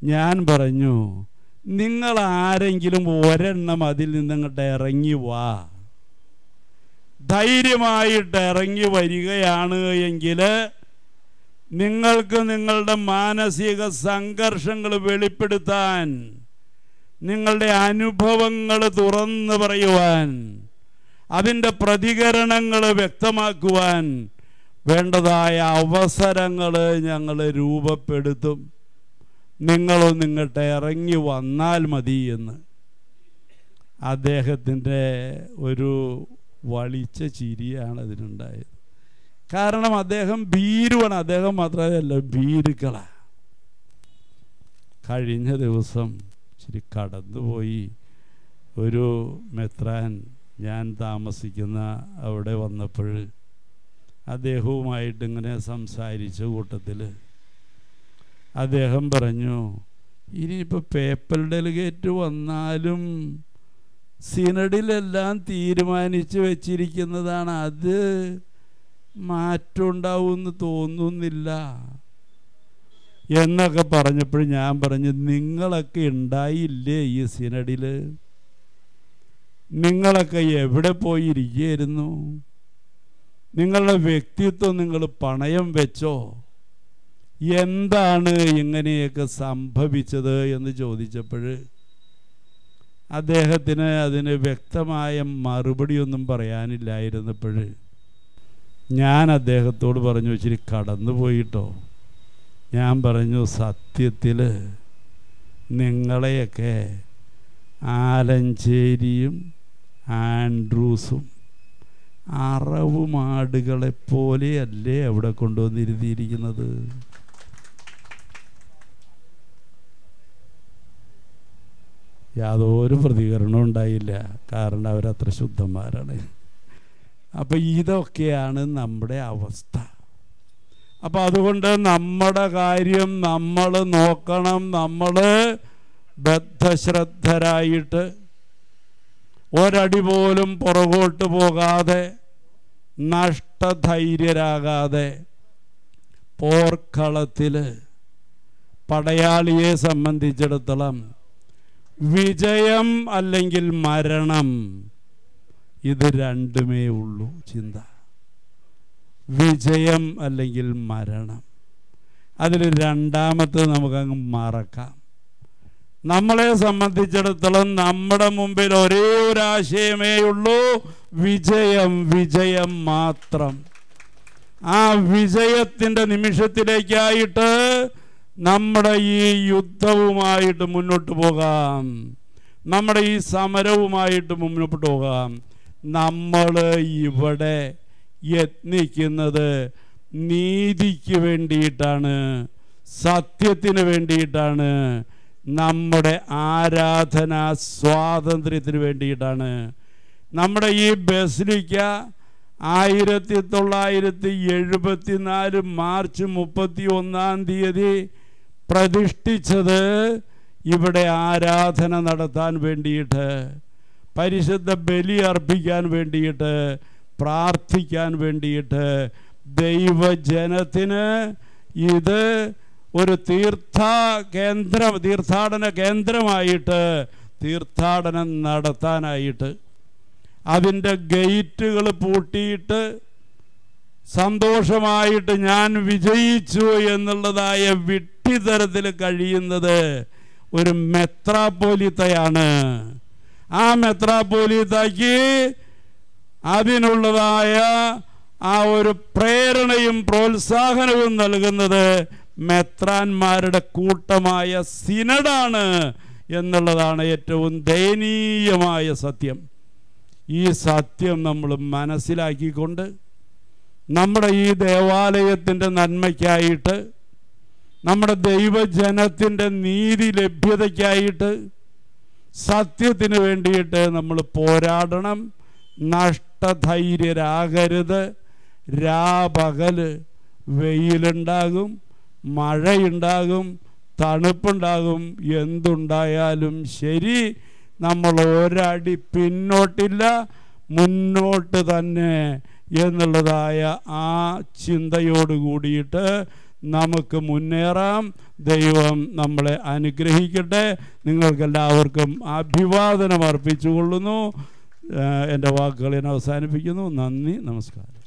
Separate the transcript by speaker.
Speaker 1: ഞാൻ പറഞ്ഞു നിങ്ങൾ ആരെങ്കിലും ഒരെണ്ണം അതിൽ നിന്നങ്ങോട്ട് ഇറങ്ങി വാ ധൈര്യമായിട്ട് ഇറങ്ങി വരികയാണ് എങ്കിൽ നിങ്ങൾക്ക് നിങ്ങളുടെ മാനസിക സംഘർഷങ്ങൾ വെളിപ്പെടുത്താൻ നിങ്ങളുടെ അനുഭവങ്ങൾ തുറന്നു പറയുവാൻ അതിൻ്റെ പ്രതികരണങ്ങൾ വ്യക്തമാക്കുവാൻ വേണ്ടതായ അവസരങ്ങൾ ഞങ്ങൾ രൂപപ്പെടുത്തും നിങ്ങളൊന്ന് ഇങ്ങോട്ട് ഇറങ്ങി വന്നാൽ മതി എന്ന് അദ്ദേഹത്തിൻ്റെ ഒരു വളിച്ച ചിരിയാണ് അതിനുണ്ടായത് കാരണം അദ്ദേഹം ഭീരുവാണ് അദ്ദേഹം മാത്രമല്ല ഭീരുക്കളാണ് കഴിഞ്ഞ ദിവസം ഇച്ചിരി കടന്നുപോയി ഒരു മെത്രാൻ ഞാൻ താമസിക്കുന്ന അവിടെ വന്നപ്പോൾ അദ്ദേഹവുമായിട്ട് ഇങ്ങനെ സംസാരിച്ച കൂട്ടത്തിൽ അദ്ദേഹം പറഞ്ഞു ഇനിയിപ്പോൾ പേപ്പൽ ഡെലിഗേറ്റ് വന്നാലും സിനഡിലെല്ലാം തീരുമാനിച്ച് വെച്ചിരിക്കുന്നതാണ് അത് മാറ്റമുണ്ടാവുമെന്ന് തോന്നുന്നില്ല എന്നൊക്കെ പറഞ്ഞപ്പോൾ ഞാൻ പറഞ്ഞു നിങ്ങളൊക്കെ ഉണ്ടായില്ലേ ഈ സിനഡിൽ നിങ്ങളൊക്കെ എവിടെ പോയി ഇരിക്കുകയായിരുന്നു നിങ്ങളുടെ വ്യക്തിത്വം നിങ്ങൾ പണയം വെച്ചോ എന്താണ് ഇങ്ങനെയൊക്കെ സംഭവിച്ചത് എന്ന് ചോദിച്ചപ്പോൾ അദ്ദേഹത്തിന് അതിന് വ്യക്തമായ മറുപടിയൊന്നും പറയാനില്ലായിരുന്നപ്പോൾ ഞാൻ അദ്ദേഹത്തോട് പറഞ്ഞു ഇച്ചിരി കടന്നു പോയിട്ടോ ഞാൻ പറഞ്ഞു സത്യത്തിൽ നിങ്ങളെയൊക്കെ ആലഞ്ചേരിയും ആൻഡ്രൂസും അറവുമാടുകളെ പോലെയല്ലേ അവിടെ കൊണ്ടുവന്നിരുത്തിയിരിക്കുന്നത് യാതൊരു പ്രതികരണവും ഉണ്ടായില്ല കാരണം അവരത്ര ശുദ്ധന്മാരാണ് അപ്പം ഇതൊക്കെയാണ് നമ്മുടെ അവസ്ഥ അപ്പം അതുകൊണ്ട് നമ്മുടെ കാര്യം നമ്മൾ നോക്കണം നമ്മൾ ബദ്ധശ്രദ്ധരായിട്ട് ഒരടി പോലും പുറകോട്ട് പോകാതെ നഷ്ടധൈര്യരാകാതെ പോർക്കളത്തിൽ പടയാളിയെ സംബന്ധിച്ചിടത്തോളം വിജയം അല്ലെങ്കിൽ മരണം ഇത് രണ്ടുമേ ഉള്ളൂ ചിന്ത വിജയം അല്ലെങ്കിൽ മരണം അതിൽ രണ്ടാമത്തെ നമുക്കങ്ങ് മറക്കാം നമ്മളെ സംബന്ധിച്ചിടത്തോളം നമ്മുടെ മുമ്പിൽ ഒരേ ഒരു ആശയമേ ഉള്ളൂ വിജയം വിജയം മാത്രം ആ വിജയത്തിൻ്റെ നിമിഷത്തിലേക്കായിട്ട് നമ്മുടെ ഈ യുദ്ധവുമായിട്ട് മുന്നോട്ട് പോകാം നമ്മുടെ ഈ സമരവുമായിട്ട് മുന്നോട്ട് പോകാം നമ്മൾ ഇവിടെ യത്നിക്കുന്നത് നീതിക്ക് വേണ്ടിയിട്ടാണ് സത്യത്തിന് വേണ്ടിയിട്ടാണ് നമ്മുടെ ആരാധന സ്വാതന്ത്ര്യത്തിന് വേണ്ടിയിട്ടാണ് നമ്മുടെ ഈ ബസിലിക്ക ആയിരത്തി തൊള്ളായിരത്തി എഴുപത്തി നാല് മാർച്ച് മുപ്പത്തി ഒന്നാം തീയതി പ്രതിഷ്ഠിച്ചത് ഇവിടെ ആരാധന നടത്താൻ വേണ്ടിയിട്ട് പരിശുദ്ധ ബലി അർപ്പിക്കാൻ വേണ്ടിയിട്ട് പ്രാർത്ഥിക്കാൻ വേണ്ടിയിട്ട് ദൈവജനത്തിന് ഇത് ഒരു തീർത്ഥ കേന്ദ്ര തീർത്ഥാടന കേന്ദ്രമായിട്ട് തീർത്ഥാടനം നടത്താനായിട്ട് അതിൻ്റെ ഗേറ്റുകൾ പൂട്ടിയിട്ട് സന്തോഷമായിട്ട് ഞാൻ വിജയിച്ചു എന്നുള്ളതായ വിട്ടിതരത്തിൽ കഴിയുന്നത് ഒരു മെത്രാപ്പോലിത്തയാണ് ആ മെത്രാപ്പോലിത്തയ്ക്ക് അതിനുള്ളതായ ആ ഒരു പ്രേരണയും പ്രോത്സാഹനവും നൽകുന്നത് മെത്രാന്മാരുടെ കൂട്ടമായ സിനഡാണ് എന്നുള്ളതാണ് ഏറ്റവും ദയനീയമായ സത്യം ഈ സത്യം നമ്മൾ മനസ്സിലാക്കിക്കൊണ്ട് നമ്മുടെ ഈ ദേവാലയത്തിൻ്റെ നന്മയ്ക്കായിട്ട് നമ്മുടെ ദൈവജനത്തിൻ്റെ നീതി ലഭ്യതയ്ക്കായിട്ട് സത്യത്തിന് വേണ്ടിയിട്ട് നമ്മൾ പോരാടണം നഷ്ടധൈര്യരാകരുത് രാപകല് വെയിലുണ്ടാകും മഴയുണ്ടാകും തണുപ്പുണ്ടാകും എന്തുണ്ടായാലും ശരി നമ്മൾ ഒരടി പിന്നോട്ടില്ല മുന്നോട്ട് തന്നെ എന്നുള്ളതായ ആ ചിന്തയോട് കൂടിയിട്ട് നമുക്ക് മുന്നേറാം ദൈവം നമ്മളെ അനുഗ്രഹിക്കട്ടെ നിങ്ങൾക്കെല്ലാവർക്കും അഭിവാദനം അർപ്പിച്ചുകൊള്ളുന്നു ഏഹ് എൻ്റെ വാക്കുകൾ ഞാൻ അവസാനിപ്പിക്കുന്നു നന്ദി നമസ്കാരം